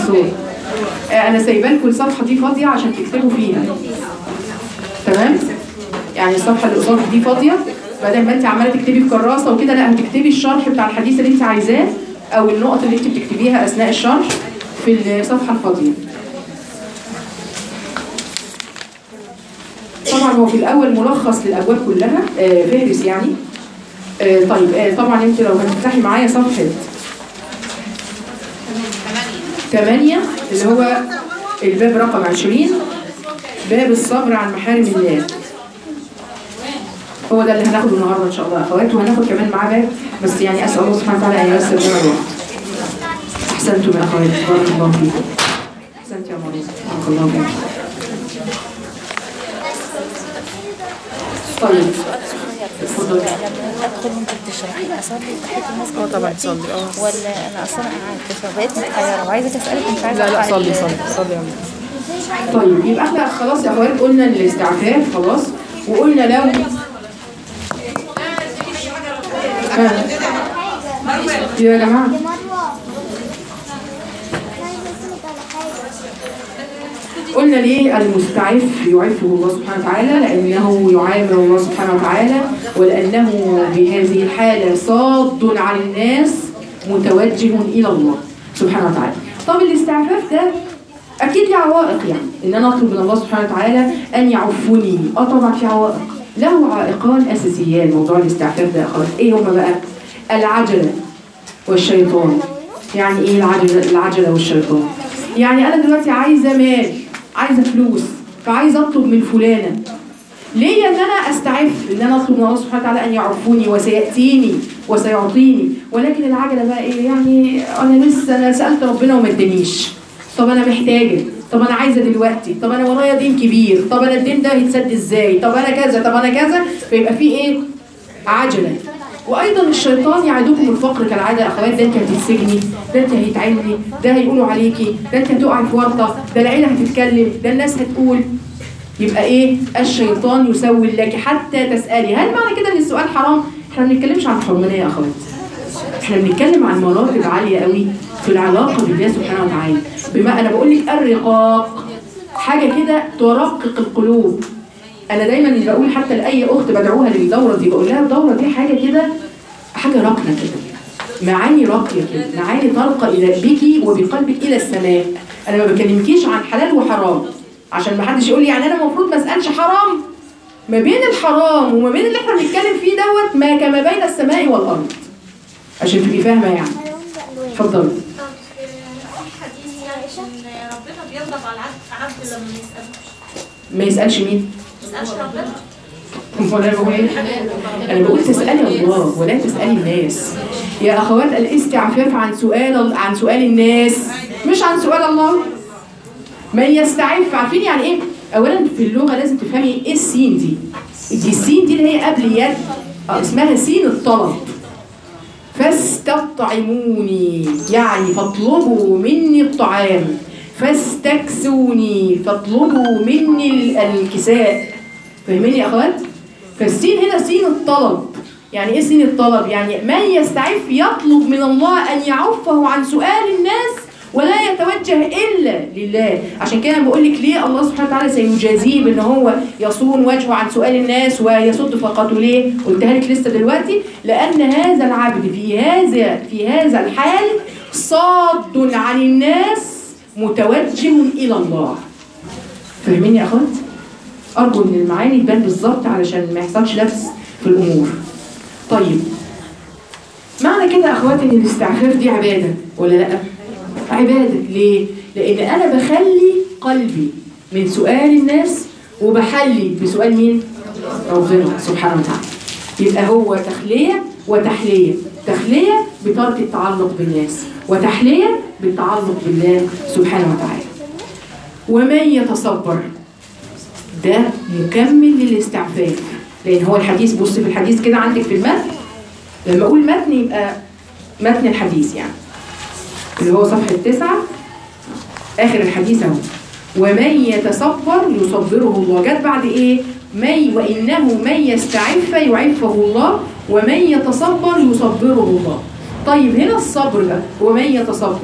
الصوت آه، انا سايبه لكم الصفحه دي فاضيه عشان تكتبوا فيها تمام يعني الصفحه اللي قصادك دي فاضيه بدل ما انت عماله تكتبي في كراسه وكده لا هتكتبي الشرح بتاع الحديث اللي انت عايزاه او النقط اللي انت بتكتبيها اثناء الشرح في الصفحه الفاضيه طبعا هو في الاول ملخص للابواب كلها آه، فهرس يعني آه، طيب آه، طبعا انت لو هتفتحي معايا صفحه 8 اللي هو الباب رقم 20 باب الصبر عن محارم الله هو ده اللي هناخده النهارده ان شاء الله يا اخوات وهناخد كمان معاه باب بس يعني اسال الله سبحانه وتعالى ان ييسر لنا الوقت احسنتم يا اخوات بارك الله فيكم احسنت يا مريم بارك الله فيكم طيب اتفضلي لما ادخل وانت بتشرحي اصلي تحيه المسجد اه طبعا صلي اه ولا انا اصلا قاعده بقيت محيره وعايزه اسالك مش عايزه لا لا أقطع صلي ال- صلي صلي يا عم طيب يبقى احنا خلاص يا اخوات قلنا الاستعفاف خلاص وقلنا لو ها. يا جماعه قلنا ليه المستعف يعفه الله سبحانه وتعالى لأنه يعامل الله سبحانه وتعالى ولأنه بهذه الحالة صاد عن الناس متوجه إلى الله سبحانه وتعالى طب الاستعفاف ده أكيد له عوائق يعني إن أنا أطلب من الله سبحانه وتعالى أن يعفني أه طبعا في عوائق له عائقان أساسيان موضوع الاستعفاف ده خلاص إيه هما بقى العجلة والشيطان يعني ايه العجلة, العجلة والشيطان يعني انا دلوقتي عايزة مال عايزة فلوس فعايزة اطلب من فلانة ليه ان انا استعف ان انا اطلب من الله سبحانه وتعالى ان يعفوني وسيأتيني وسيعطيني ولكن العجلة بقى ايه يعني انا لسه انا سألت ربنا وما ادانيش طب انا محتاجة طب انا عايزة دلوقتي طب انا ورايا دين كبير طب انا الدين ده هيتسد ازاي طب انا كذا طب انا كذا فيبقى في ايه عجلة وايضا الشيطان يعدكم الفقر كالعاده يا اخوات ده انت هتتسجني ده انت هيتعملي ده هيقولوا عليكي ده انت هتقعي في ورطه ده العيله هتتكلم ده الناس هتقول يبقى ايه الشيطان يسول لك حتى تسالي هل معنى كده ان السؤال حرام احنا ما بنتكلمش عن الحرمانيه يا اخوات احنا بنتكلم عن مراتب عاليه قوي في العلاقه بالله سبحانه وتعالى بما انا بقول لك الرقاق حاجه كده ترقق القلوب انا دايما بقول حتى لاي اخت بدعوها للدوره دي بقول لها الدوره دي حاجه كده حاجه راقيه كده معاني راقيه كده معاني ترقى الى بك وبقلبك الى السماء انا ما بكلمكيش عن حلال وحرام عشان ما حدش يقول لي يعني انا المفروض ما اسالش حرام ما بين الحرام وما بين اللي احنا بنتكلم فيه دوت ما كما بين السماء والارض عشان تبقي فاهمه يعني اتفضلي حديث يعني ان ربنا بيغضب على العبد عبد لما ما يسالوش ما يسالش مين ما يسالش ربنا هو انا بقول ايه؟ انا بقول تسالي الله ولا تسالي الناس يا اخوات الاستعفاف عن سؤال عن سؤال الناس مش عن سؤال الله من يستعف عارفين يعني ايه اولا في اللغه لازم تفهمي ايه السين دي دي السين دي اللي هي قبل يد آه، اسمها سين الطلب فاستطعموني يعني فاطلبوا مني الطعام فاستكسوني فاطلبوا مني ال- الكساء فاهمين يا اخوات فالسين هنا سين الطلب يعني ايه سين الطلب يعني من يستعف يطلب من الله ان يعفه عن سؤال الناس ولا يتوجه الا لله عشان كده بقول لك ليه الله سبحانه وتعالى سيجازيه بان هو يصون وجهه عن سؤال الناس ويصد فقاته ليه قلتها لك لسه دلوقتي لان هذا العبد في هذا في هذا الحال صاد عن الناس متوجه الى الله فاهمين يا اخوات ارجو ان المعاني تبان بالظبط علشان ما يحصلش لبس في الامور طيب معنى كده يا اخوات ان الاستعفاف دي عباده ولا لا عباده ليه لان انا بخلي قلبي من سؤال الناس وبحلي بسؤال مين ربنا سبحانه وتعالى يبقى هو تخليه وتحليه تخليه بترك التعلق بالناس وتحليه بالتعلق بالله سبحانه وتعالى ومن يتصبر ده مكمل للاستعفاف لان هو الحديث بص في الحديث كده عندك في المتن لما اقول متن يبقى متن الحديث يعني اللي هو صفحه تسعة اخر الحديث اهو ومن يتصبر يصبره الله جت بعد ايه من وانه من يستعف يعفه الله ومن يتصبر يصبره الله طيب هنا الصبر بقى ومن يتصبر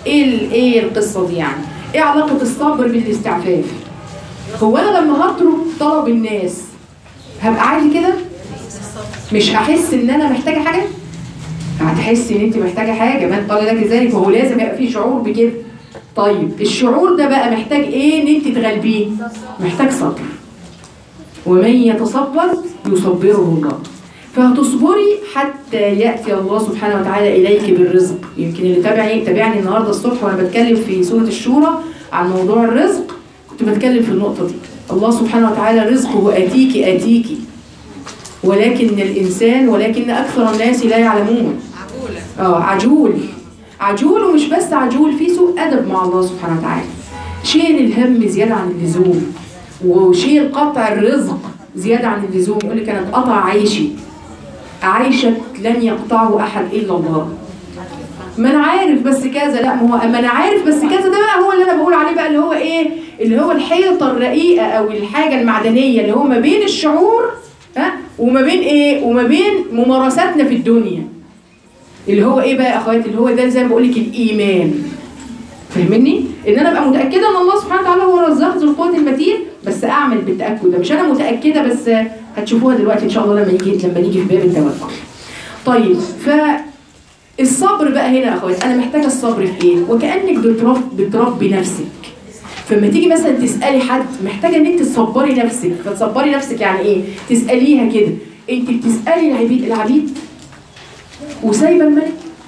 ايه ال- ايه القصه دي يعني ايه علاقه الصبر بالاستعفاف هو انا لما هترك طلب الناس هبقى عادي كده مش هحس ان انا محتاجه حاجه هتحسي ان انت محتاجه حاجه من قال لك ذلك فهو لازم يبقى فيه شعور بكده طيب الشعور ده بقى محتاج ايه ان انت تغلبيه محتاج صبر ومن يتصبر يصبره الله فهتصبري حتى ياتي الله سبحانه وتعالى اليك بالرزق يمكن اللي تابعني تابعني النهارده الصبح وانا بتكلم في سوره الشورى عن موضوع الرزق كنت بتكلم في النقطه دي الله سبحانه وتعالى رزقه اتيك اتيك ولكن الانسان ولكن اكثر الناس لا يعلمون اه عجول عجول ومش بس عجول في سوء ادب مع الله سبحانه وتعالى شيل الهم زياده عن اللزوم وشيل قطع الرزق زياده عن اللزوم يقول لك انا اتقطع عيشي عيشك لن يقطعه احد الا الله ما انا عارف بس كذا لا ما هو ما انا عارف بس كذا ده بقى هو اللي انا بقول عليه بقى اللي هو ايه اللي هو الحيطه الرقيقه او الحاجه المعدنيه اللي هو ما بين الشعور ها وما بين ايه وما بين ممارساتنا في الدنيا اللي هو ايه بقى يا اخواتي اللي هو ده زي ما بقول لك الايمان فاهمني ان انا ابقى متاكده ان الله سبحانه وتعالى هو الرزاق ذو القوه المتين بس اعمل بالتاكد ده مش انا متاكده بس هتشوفوها دلوقتي ان شاء الله لما يجي لما نيجي في باب التوكل طيب ف الصبر بقى هنا يا اخواتي انا محتاجه الصبر في ايه وكانك بترب بتربي نفسك فلما تيجي مثلا تسالي حد محتاجه ان انت تصبري نفسك فتصبري نفسك يعني ايه تساليها كده انت بتسالي العبيد العبيد وسايبه الملك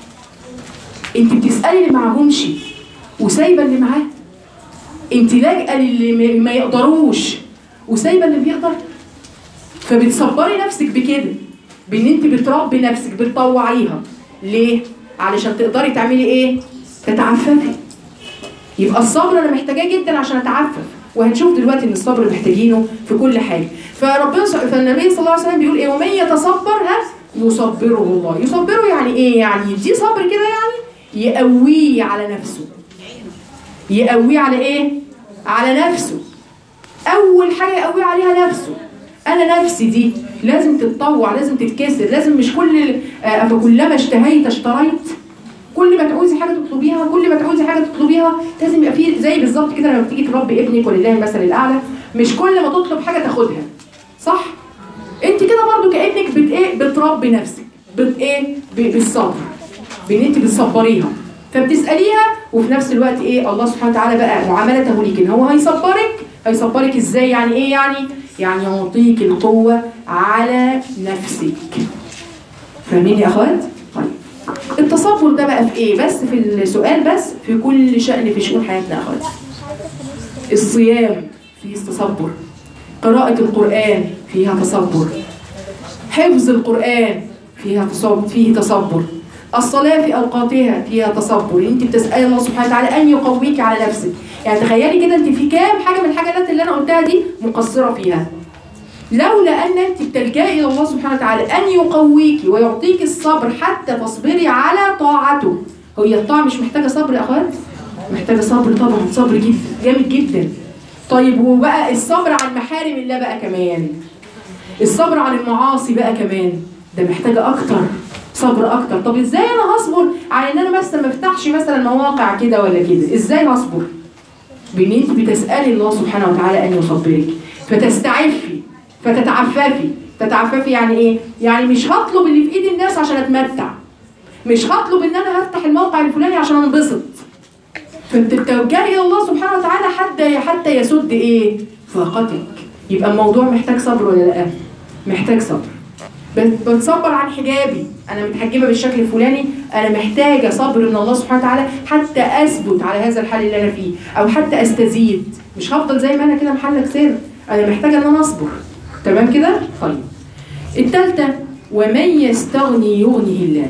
انت بتسالي اللي معاهمش وسايبه اللي معاه انت لاجئه للي ما- ما يقدروش وسايبه اللي بيقدر فبتصبري نفسك بكده بان انت بتربي نفسك بتطوعيها ليه علشان تقدري تعملي ايه تتعففي يبقى الصبر انا محتاجاه جدا عشان اتعفف وهنشوف دلوقتي ان الصبر محتاجينه في كل حاجه فربنا ص- فالنبي صلى الله عليه وسلم بيقول ايه ومن يتصبر ها يصبره الله يصبره يعني ايه يعني يديه صبر كده يعني يقويه على نفسه يقويه على ايه على نفسه اول حاجه يقوي عليها نفسه انا نفسي دي لازم تتطوع لازم تتكسر لازم مش كل آه، فكلما اشتهيت اشتريت كل ما تعوزي حاجه تطلبيها كل ما تعوزي حاجه تطلبيها لازم يبقى في زي بالظبط كده لما بتيجي تربي ابنك ولله المثل الاعلى مش كل ما تطلب حاجه تاخدها صح انت كده برضو كانك بت ايه بتربي نفسك بت ايه ب- بالصبر بان انت بتصبريها فبتساليها وفي نفس الوقت ايه الله سبحانه وتعالى بقى معاملته ليك ان هو هيصبرك هيصبرك ازاي يعني ايه يعني يعني يعطيك القوه على نفسك فاهمين يا اخوات طيب التصبر ده بقى في ايه بس في السؤال بس في كل شأن في شؤون حياتنا يا اخوات الصيام فيه تصبر قراءة القرآن فيها تصبر حفظ القرآن فيها تصبر فيه تصبر الصلاة في أوقاتها فيها تصبر انت بتسألي الله سبحانه وتعالى أن يقويك على نفسك يعني تخيلي كده انت في كام حاجة من الحاجات اللي أنا قلتها دي مقصرة فيها لولا ان انت بتلجئي الى الله سبحانه وتعالى ان يقويك ويعطيك الصبر حتى تصبري على طاعته هي الطاعه مش محتاجه صبر يا اخوات محتاجه صبر طبعا صبر جدا جامد جدا طيب وبقى الصبر عن محارم الله بقى كمان الصبر عن المعاصي بقى كمان ده محتاجه اكتر صبر اكتر طب ازاي انا هصبر على ان انا مثلا ما افتحش مثلا مواقع كده ولا كده ازاي هصبر بان انت بتسالي الله سبحانه وتعالى ان يصبرك فتستعفي فتتعففي تتعففي يعني ايه يعني مش هطلب اللي في ايد الناس عشان اتمتع مش هطلب ان انا هفتح الموقع الفلاني عشان انبسط فانت بتوجهي الى الله سبحانه وتعالى حتى حتى يسد ايه فاقتك يبقى الموضوع محتاج صبر ولا لا محتاج صبر بت- بتصبر عن حجابي انا متحجبه بالشكل الفلاني انا محتاجه صبر من الله سبحانه وتعالى حتى اثبت على هذا الحال اللي انا فيه او حتى استزيد مش هفضل زي ما انا كده محلك سر انا محتاجه ان انا اصبر تمام كده طيب الثالثه ومن يستغني يغنيه الله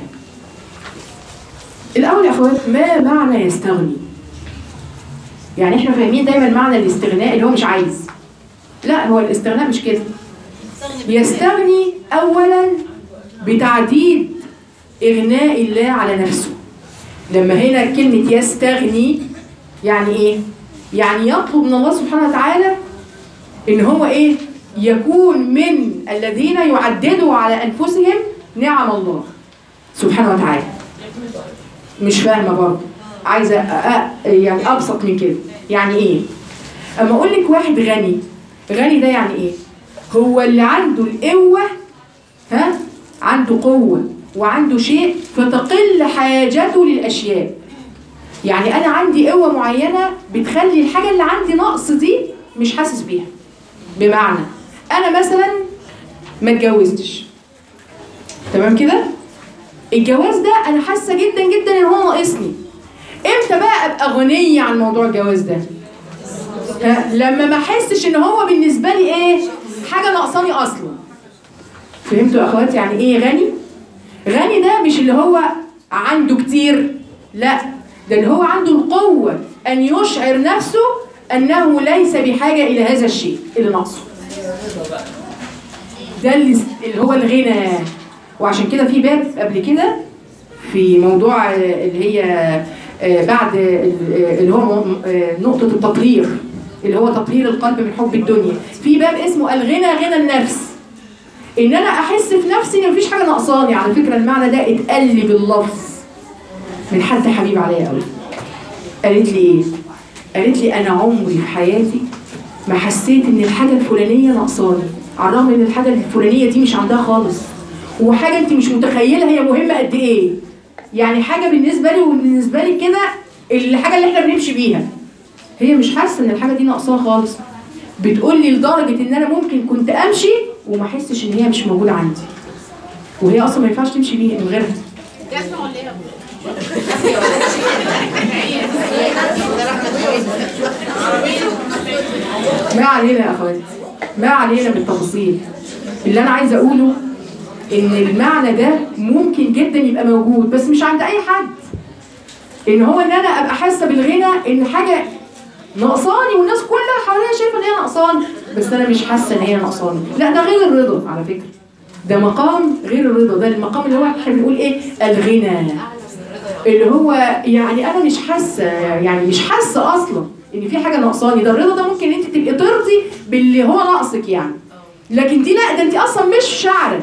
الاول يا اخوات ما معنى يستغني يعني احنا فاهمين دايما معنى الاستغناء اللي هو مش عايز لا هو الاستغناء مش كده يستغني اولا بتعديد اغناء الله على نفسه لما هنا كلمه يستغني يعني ايه يعني يطلب من الله سبحانه وتعالى ان هو ايه يكون من الذين يعددوا على انفسهم نعم الله سبحانه وتعالى مش فاهمه برضه عايزه أ- أ- يعني ابسط من كده يعني ايه اما اقول لك واحد غني غني ده يعني ايه هو اللي عنده القوه ها عنده قوه وعنده شيء فتقل حاجته للاشياء يعني انا عندي قوه معينه بتخلي الحاجه اللي عندي نقص دي مش حاسس بيها بمعنى انا مثلا ما اتجوزتش تمام كده الجواز ده انا حاسه جدا جدا ان هو ناقصني امتى بقى ابقى غنيه عن موضوع الجواز ده ها، لما ما احسش ان هو بالنسبه لي ايه حاجه ناقصاني اصلا فهمتوا يا اخواتي يعني ايه غني غني ده مش اللي هو عنده كتير لا ده اللي هو عنده القوه ان يشعر نفسه انه ليس بحاجه الى هذا الشيء اللي ناقصه ده اللي اللي هو الغنى وعشان كده في باب قبل كده في موضوع آه، اللي هي آه، بعد ال- اللي هو م- آه، نقطة التطهير اللي هو تطهير القلب من حب الدنيا في باب اسمه الغنى غنى النفس ان انا احس في نفسي ان مفيش حاجة ناقصاني على فكرة المعنى ده اتقال لي باللفظ من حد حبيب عليا قوي قالت لي ايه قالت لي انا عمري في حياتي ما حسيت ان الحاجه الفلانيه ناقصاني على الرغم ان الحاجه الفلانيه دي مش عندها خالص وحاجه انت مش متخيله هي مهمه قد ايه يعني حاجه بالنسبه لي وبالنسبه لي كده الحاجه اللي احنا بنمشي بيها هي مش حاسه ان الحاجه دي ناقصاها خالص بتقول لي لدرجه ان انا ممكن كنت امشي وما احسش ان هي مش موجوده عندي وهي اصلا ما ينفعش تمشي بيها من غيرها جزمة ولا ايه؟ ما علينا يا اخواتي ما علينا بالتفاصيل اللي انا عايزه اقوله ان المعنى ده ممكن جدا يبقى موجود بس مش عند اي حد ان هو ان انا ابقى حاسه بالغنى ان حاجه ناقصاني والناس كلها حواليا شايفه ان هي ناقصاني بس انا مش حاسه ان هي ناقصاني لا ده غير الرضا على فكره ده مقام غير الرضا ده المقام اللي هو احنا بنقول ايه الغنى اللي هو يعني انا مش حاسه يعني مش حاسه اصلا ان في حاجه ناقصاني ده الرضا ده ممكن انت تبقي ترضي باللي هو ناقصك يعني لكن دي لا ده انت اصلا مش شاعره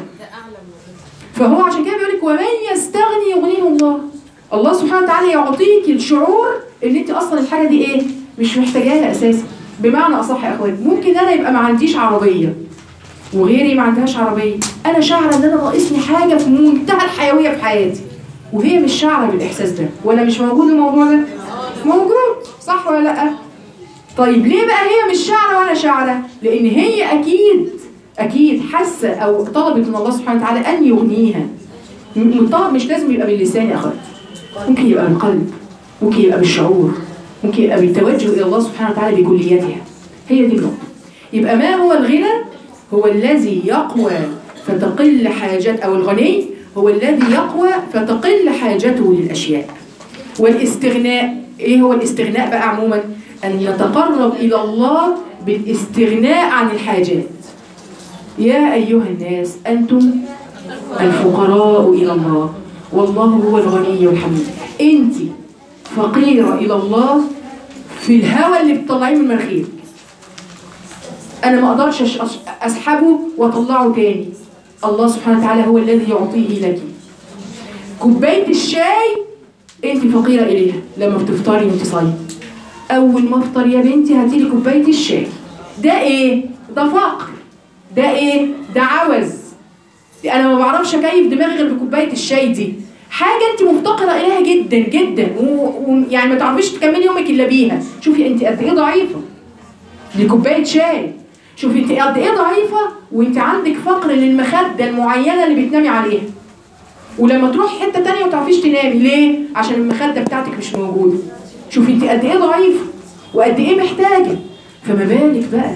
فهو عشان كده بيقول لك ومن يستغني يغنيه الله الله سبحانه وتعالى يعطيك الشعور ان انت اصلا الحاجه دي ايه مش محتاجاها اساسا بمعنى اصح يا اخوات ممكن انا يبقى ما عنديش عربيه وغيري ما عندهاش عربيه انا شاعره ان انا ناقصني حاجه في منتهى الحيويه في حياتي وهي مش شاعره بالاحساس ده ولا مش موجود الموضوع ده موجود صح ولا لا طيب ليه بقى هي مش شاعره وانا شاعره لان هي اكيد اكيد حاسه او طلبت من الله سبحانه وتعالى ان يغنيها م- الطلب مش لازم يبقى باللسان يا اخوات ممكن يبقى بالقلب ممكن يبقى بالشعور ممكن يبقى بالتوجه الى الله سبحانه وتعالى بكليتها هي دي النقطه يبقى ما هو الغنى هو الذي يقوى فتقل حاجات او الغني هو الذي يقوى فتقل حاجته للاشياء والاستغناء ايه هو الاستغناء بقى عموما ان نتقرب الى الله بالاستغناء عن الحاجات يا ايها الناس انتم الفقراء الى الله والله هو الغني الحميد انت فقيره الى الله في الهوى اللي بتطلعيه من مناخيرك انا ما اقدرش أش- أش- اسحبه واطلعه تاني الله سبحانه وتعالى هو الذي يعطيه لك كوبايه الشاي انت فقيره اليها لما بتفطري وانت صايمه اول ما افطر يا بنتي هاتي لي كوبايه الشاي ده ايه ده فقر ده ايه ده عوز انا ما بعرفش اكيف دماغي غير بكوبايه الشاي دي حاجه انت مفتقره اليها جدا جدا ويعني ما تعرفيش تكملي يومك الا بيها شوفي انت قد ايه ضعيفه دي كوبايه شاي شوفي انت قد ايه ضعيفه وانت عندك فقر للمخده المعينه اللي بتنامي عليها ولما تروحي حته تانية ما تعرفيش تنامي ليه عشان المخده بتاعتك مش موجوده شوفي انت قد ايه ضعيفه وقد ايه محتاجه فما بالك بقى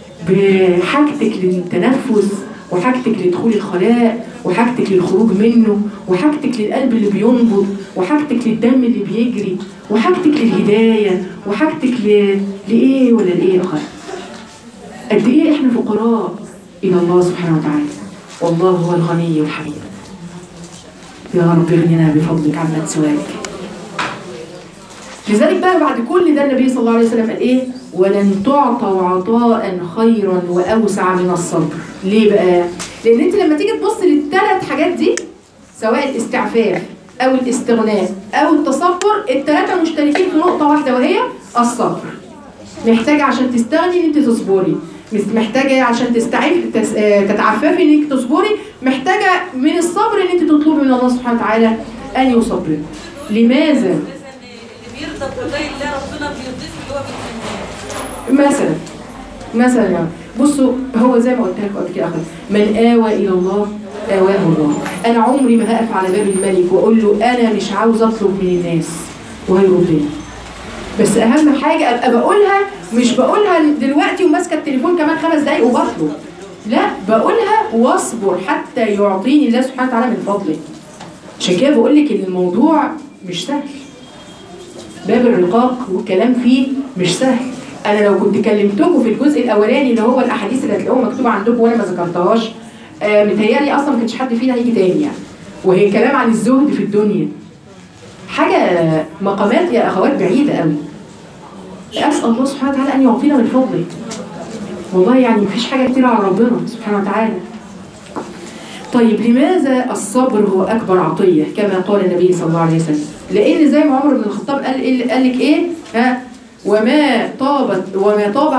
بحاجتك للتنفس وحاجتك لدخول الخلاء وحاجتك للخروج منه وحاجتك للقلب اللي بينبض وحاجتك للدم اللي بيجري وحاجتك للهداية وحاجتك ل... لإيه ولا لإيه آخر قد إيه إحنا فقراء إلى الله سبحانه وتعالى والله هو الغني الحميد يا رب اغننا بفضلك عما سواك لذلك بقى بعد كل ده النبي صلى الله عليه وسلم قال ايه ولن تعطوا عطاء خيرا واوسع من الصبر ليه بقى لان انت لما تيجي تبص للثلاث حاجات دي سواء الاستعفاف او الاستغناء او التصبر الثلاثه مشتركين في نقطه واحده وهي الصبر محتاجه عشان تستغني ان انت تصبري مش محتاجه عشان تستعف تس... آه، تتعففي انك تصبري محتاجه من الصبر ان انت تطلبي من الله سبحانه وتعالى ان يصبرك لماذا مثلا اللي بيرضى بقضاء الله ربنا بيضيف اللي هو بيتمناه مثلا مثلا يعني بصوا هو زي ما قلت لك قبل كده أخي من آوى إلى الله آواه الله أنا عمري ما هقف على باب الملك وأقول له أنا مش عاوز أطلب من الناس وهيردني بس أهم حاجة أبقى بقولها مش بقولها دلوقتي وماسكة التليفون كمان خمس دقايق وبطلب لا بقولها واصبر حتى يعطيني الله سبحانه وتعالى من فضله عشان كده بقول لك ان الموضوع مش سهل باب الرقاق والكلام فيه مش سهل انا لو كنت كلمتكم في الجزء الاولاني اللي هو الاحاديث اللي هتلاقوها مكتوبه عندكم وانا ما ذكرتهاش آه متهيألي اصلا ما كانش حد فينا هيجي تاني يعني وهي كلام عن الزهد في الدنيا حاجه مقامات يا اخوات بعيده قوي اسال الله سبحانه وتعالى ان يعطينا من فضله والله يعني مفيش حاجه كتير على ربنا سبحانه وتعالى طيب لماذا الصبر هو اكبر عطيه كما قال النبي صلى الله عليه وسلم لان زي ما عمر بن الخطاب قال إيه قال لك ايه ها وما طابت وما طاب